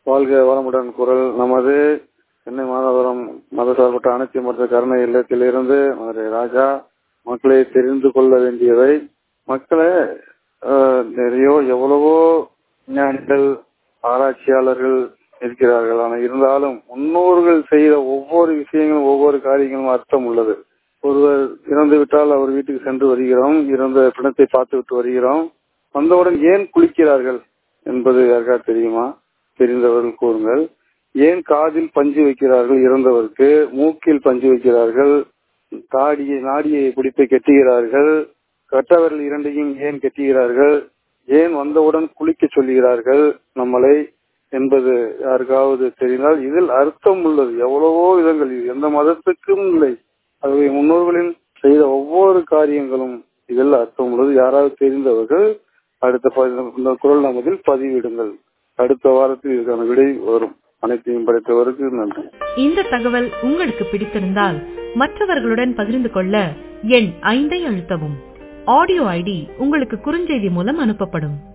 வாழ்க வளமுடன் குரல் நமது சென்னை மாதவரம் மதசார்பற்ற அனைத்து மருத்துவ கருணை இல்லத்திலிருந்து மதுரை ராஜா மக்களை தெரிந்து கொள்ள வேண்டியவை மக்களை ஆஹ், நிறைய எவ்வளவோ ஞானிகள் ஆராய்ச்சியாளர்கள் இருக்கிறார்கள் ஆனால் இருந்தாலும் முன்னோர்கள் செய்த ஒவ்வொரு விஷயங்களும் ஒவ்வொரு காரியங்களும் அர்த்தம் உள்ளது ஒருவர் இறந்து விட்டால் அவர் வீட்டுக்கு சென்று வருகிறோம் இறந்த பிணத்தை பார்த்து விட்டு வருகிறோம் வந்தவுடன் ஏன் குளிக்கிறார்கள் என்பது யாருக்கா தெரியுமா தெரிந்தவர்கள் கூறுங்கள் ஏன் காதில் பஞ்சு வைக்கிறார்கள் இறந்தவருக்கு மூக்கில் பஞ்சு வைக்கிறார்கள் தாடியை நாடியை பிடித்து கெட்டுகிறார்கள் கட்டவர்கள் இரண்டையும் ஏன் கெட்டுகிறார்கள் ஏன் வந்தவுடன் குளிக்க சொல்லுகிறார்கள் நம்மளை என்பது யாருக்காவது தெரிந்தால் இதில் அர்த்தம் உள்ளது எவ்வளவோ விதங்கள் இது எந்த மதத்துக்கும் இல்லை ஆகவே முன்னோர்களின் செய்த ஒவ்வொரு காரியங்களும் இதில் அர்த்தம் உள்ளது யாராவது தெரிந்தவர்கள் அடுத்த ப- இந்த குரல் நமதில் பதிவிடுங்கள் அடுத்த வாரத்தில் இதற்கான விடை வரும் அனைத்தையும் படைத்தவருக்கு நன்றி இந்த தகவல் உங்களுக்கு பிடித்திருந்தால் மற்றவர்களுடன் பகிர்ந்து கொள்ள எண் ஐந்தை அழுத்தவும் ஆடியோ ஐடி உங்களுக்கு குறுஞ்செய்தி மூலம் அனுப்பப்படும்